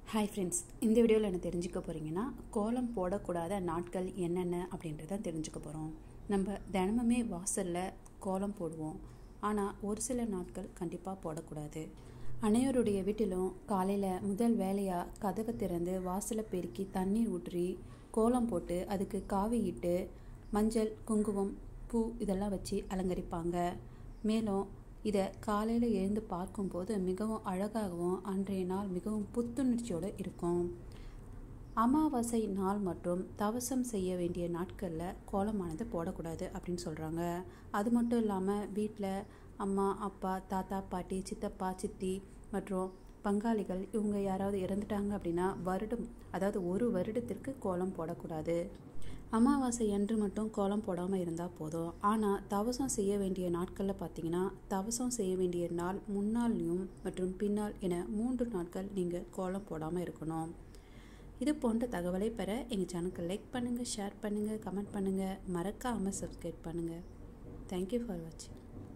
hi friends இந்த வீடியோவில் என்ன தெரிஞ்சுக்க போகிறீங்கன்னா கோலம் போடக்கூடாத நாட்கள் என்னென்ன அப்படின்றத தெரிஞ்சுக்க போகிறோம் நம்ம தினமுமே வாசலில் கோலம் போடுவோம் ஆனால் ஒரு சில நாட்கள் கண்டிப்பாக போடக்கூடாது அனைவருடைய வீட்டிலும் காலையில் முதல் வேலையாக கதவை திறந்து வாசலை பெருக்கி தண்ணீர் ஊற்றி கோலம் போட்டு அதுக்கு காவி இட்டு மஞ்சள் குங்குமம் பூ இதெல்லாம் வச்சு அலங்கரிப்பாங்க மேலும் இதை காலையில் எழுந்து பார்க்கும்போது மிகவும் அழகாகவும் அன்றைய நாள் மிகவும் புத்துணர்ச்சியோடு இருக்கும் அமாவாசை நாள் மற்றும் தவசம் செய்ய வேண்டிய நாட்களில் கோலமானது போடக்கூடாது அப்படின்னு சொல்கிறாங்க அது மட்டும் இல்லாமல் வீட்டில் அம்மா அப்பா தாத்தா பாட்டி சித்தப்பா சித்தி மற்றும் பங்காளிகள் இவங்க யாராவது இறந்துட்டாங்க அப்படின்னா வருடம் அதாவது ஒரு வருடத்திற்கு கோலம் போடக்கூடாது அமாவாசை அன்று மட்டும் கோலம் போடாமல் இருந்தால் போதும் ஆனால் தவசம் செய்ய வேண்டிய நாட்களில் பார்த்தீங்கன்னா தவசம் செய்ய வேண்டிய நாள் முன்னாள்லையும் மற்றும் பின்னால் என மூன்று நாட்கள் நீங்கள் கோலம் போடாமல் இருக்கணும் இது போன்ற தகவலை பெற எங்கள் சேனலுக்கு லைக் பண்ணுங்கள் ஷேர் பண்ணுங்கள் கமெண்ட் பண்ணுங்கள் மறக்காமல் சப்ஸ்கிரைப் பண்ணுங்கள் தேங்க்யூ ஃபார் வாட்சிங்